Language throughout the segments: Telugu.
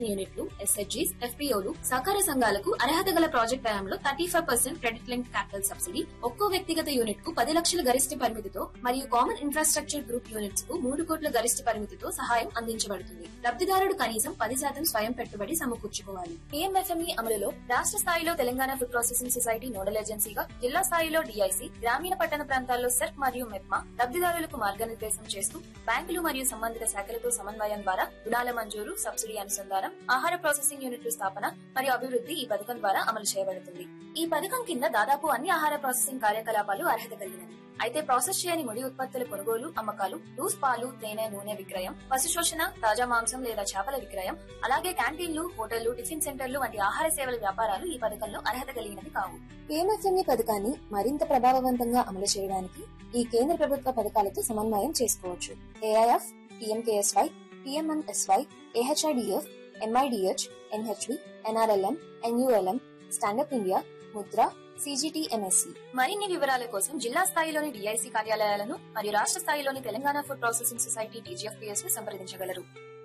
యూనిట్లు ఎస్హెచ్జీస్ ఎఫ్పీఓలు సహకార సంఘాలకు అర్హత గల ప్రాజెక్ట్ వ్యయంలో thirty five percent credit link capital subsidy ఒక్కో వ్యక్తిగత యూనిట్ కు పది లక్షల గరిష్ట పరిమితితో మరియు కామన్ ఇన్ఫ్రాస్ట్రక్చర్ గ్రూప్ యూనిట్స్ కు మూడు కోట్ల గరిష్ట పరిమితితో సహాయం అందించబడుతుంది లబ్ధిదారుడు కనీసం పది శాతం స్వయం పెట్టుబడి సమకూర్చుకోవాలి పిఎంఎఫ్ఎంఈ అమలులో రాష్ట్ర స్థాయిలో Telangana food processing society nodal ఏజెన్సీగా జిల్లా స్థాయిలో డిఐసి గ్రామీణ పట్టణ ప్రాంతాల్లో సెర్క్ మరియు మెప్మా లబ్ధిదారులకు మార్గనిర్దేశం చేస్తూ బ్యాంకులు మరియు సంబంధిత శాఖలతో సమన్వయం ద్వారా రుణాల మంజూరు సబ్సిడీ అనుసంధానం ఆహార ప్రాసెసింగ్ యూనిట్ల స్థాపన మరియు అభివృద్ధి ఈ పథకం ద్వారా అమలు చేయబడుతుంది ఈ పథకం కింద దాదాపు అన్ని ఆహార ప్రాసెసింగ్ కార్యకలాపాలు అర్హత కలిగినవి అయితే ప్రాసెస్ చేయని ముడి ఉత్పత్తుల కొనుగోలు అమ్మకాలు లూస్ పాలు తేనె నూనె విక్రయం పశు శోషణ తాజా మాంసం లేదా చేపల విక్రయం అలాగే క్యాంటీన్లు హోటళ్లు టిఫిన్ సెంటర్లు వంటి ఆహార సేవల వ్యాపారాలు ఈ పథకంలో అర్హత కలిగినవి కావు పిఎంఎఫ్ఎంఈ పథకాన్ని మరింత ప్రభావవంతంగా అమలు చేయడానికి ఈ కేంద్ర ప్రభుత్వ పథకాలతో సమన్వయం చేసుకోవచ్చు AIF PMKSY PMMSY AHIDF MIDH NHB NRLM NULM stand up India Mudra CGTMSE మరిన్ని వివరాల కోసం జిల్లా స్థాయిలోని డిఐసి కార్యాలయాలను మరియు రాష్ట్ర స్థాయిలోని Telangana food processing society TGFPS ను సంప్రదించగలరు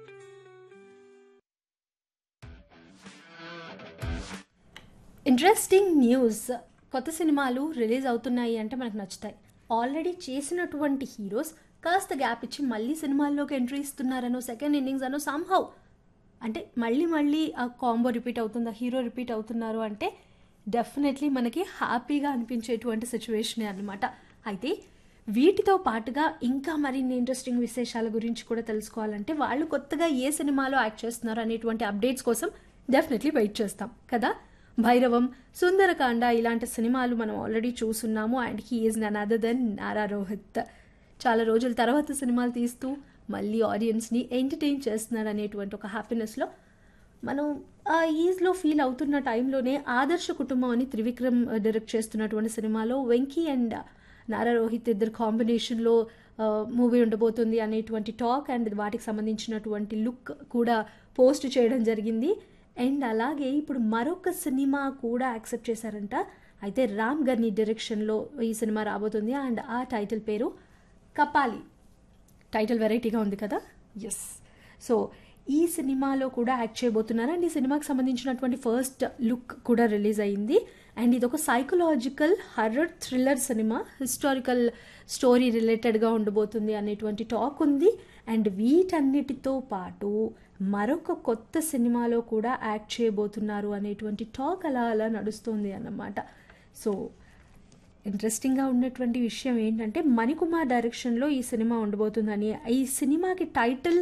ఇంట్రెస్టింగ్ న్యూస్ కొత్త సినిమాలు రిలీజ్ అవుతున్నాయి అంటే మనకు నచ్చుతాయి ఆల్రెడీ చేసినటువంటి హీరోస్ కాస్త గ్యాప్ ఇచ్చి మళ్ళీ సినిమాల్లోకి ఎంట్రీ ఇస్తున్నారనో సెకండ్ ఇన్నింగ్స్ అనో సంహౌ అంటే మళ్ళీ మళ్ళీ ఆ కాంబో రిపీట్ అవుతుందా హీరో రిపీట్ అవుతున్నారు అంటే డెఫినెట్లీ మనకి హ్యాపీగా అనిపించేటువంటి సిచ్యువేషనే అనమాట అయితే వీటితో పాటుగా ఇంకా మరిన్ని ఇంట్రెస్టింగ్ విశేషాల గురించి కూడా తెలుసుకోవాలంటే వాళ్ళు కొత్తగా ఏ సినిమాలో యాక్ట్ చేస్తున్నారు అనేటువంటి అప్డేట్స్ కోసం డెఫినెట్లీ వెయిట్ చేస్తాం కదా భైరవం సుందరకాండ ఇలాంటి సినిమాలు మనం ఆల్రెడీ చూస్తున్నాము and he is none other than Nara Rohit చాలా రోజుల తర్వాత సినిమాలు తీస్తూ మళ్ళీ ఆడియన్స్ని ఎంటర్టైన్ చేస్తున్నారు అనేటువంటి ఒక హ్యాపీనెస్లో మనం ఆ ఈజ్లో ఫీల్ అవుతున్న టైంలోనే ఆదర్శ కుటుంబం అని త్రివిక్రమ్ డైరెక్ట్ చేస్తున్నటువంటి సినిమాలో వెంకీ అండ్ నారా రోహిత్ ఇద్దరు కాంబినేషన్లో మూవీ ఉండబోతుంది అనేటువంటి టాక్ అండ్ వాటికి సంబంధించినటువంటి లుక్ కూడా పోస్ట్ చేయడం జరిగింది అండ్ అలాగే ఇప్పుడు మరొక సినిమా కూడా యాక్సెప్ట్ చేశారంట అయితే రామ్ గర్ని డైరెక్షన్లో ఈ సినిమా రాబోతుంది అండ్ ఆ టైటిల్ పేరు కపాలి టైటిల్ వెరైటీగా ఉంది కదా ఎస్ సో ఈ సినిమాలో కూడా యాక్ట్ చేయబోతున్నారు అండ్ ఈ సినిమాకి సంబంధించినటువంటి ఫస్ట్ లుక్ కూడా రిలీజ్ అయింది అండ్ ఇది ఒక సైకలాజికల్ హర్రర్ థ్రిల్లర్ సినిమా హిస్టారికల్ స్టోరీ రిలేటెడ్గా ఉండబోతుంది అనేటువంటి టాక్ ఉంది అండ్ వీటన్నిటితో పాటు మరొక కొత్త సినిమాలో కూడా యాక్ట్ చేయబోతున్నారు అనేటువంటి టాక్ అలా అలా నడుస్తుంది అన్నమాట సో ఇంట్రెస్టింగ్గా ఉన్నటువంటి విషయం ఏంటంటే మణికుమార్ డైరెక్షన్లో ఈ సినిమా ఉండబోతుందని ఈ సినిమాకి టైటిల్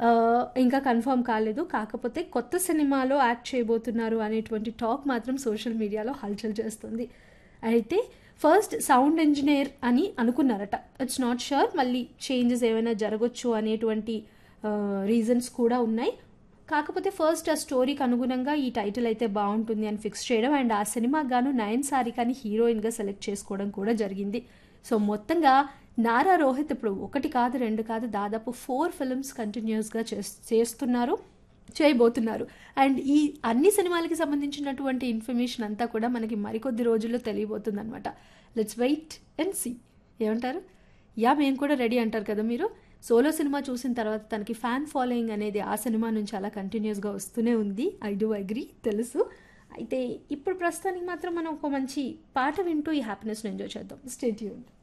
ఇంకా కన్ఫర్మ్ కాలేదు కాకపోతే కొత్త సినిమాలో యాక్ట్ చేయబోతున్నారు అనేటువంటి టాక్ మాత్రం సోషల్ మీడియాలో హల్చల్ చేస్తుంది అయితే ఫస్ట్ సౌండ్ ఇంజనీర్ అని అనుకున్నారట ఇట్స్ నాట్ షూర్ మళ్ళీ చేంజెస్ ఏమైనా జరగచ్చు అనేటువంటి రీజన్స్ కూడా ఉన్నాయి కాకపోతే ఫస్ట్ ఆ స్టోరీకి అనుగుణంగా ఈ టైటిల్ అయితే బాగుంటుంది అని ఫిక్స్ చేయడం అండ్ ఆ సినిమాకి గాను నయన్ సారికాని హీరోయిన్గా సెలెక్ట్ చేసుకోవడం కూడా జరిగింది సో మొత్తంగా నారా రోహిత్ ఇప్పుడు ఒకటి కాదు రెండు కాదు దాదాపు ఫోర్ ఫిల్మ్స్ కంటిన్యూస్గా చేస్తున్నారు చేయబోతున్నారు అండ్ ఈ అన్ని సినిమాలకి సంబంధించినటువంటి ఇన్ఫర్మేషన్ అంతా కూడా మనకి మరికొద్ది రోజుల్లో తెలియబోతుంది అనమాట లెట్స్ వెయిట్ అండ్ సీ ఏమంటారు యా మేము కూడా రెడీ అంటారు కదా మీరు సోలో సినిమా చూసిన తర్వాత తనకి ఫ్యాన్ ఫాలోయింగ్ అనేది ఆ సినిమా నుంచి అలా కంటిన్యూస్గా వస్తూనే ఉంది ఐ డూ అగ్రీ తెలుసు అయితే ఇప్పుడు ప్రస్తుతానికి మాత్రం మనం ఒక మంచి పాట వింటూ ఈ హ్యాపీనెస్ని ఎంజాయ్ చేద్దాం స్టేట్ యూన్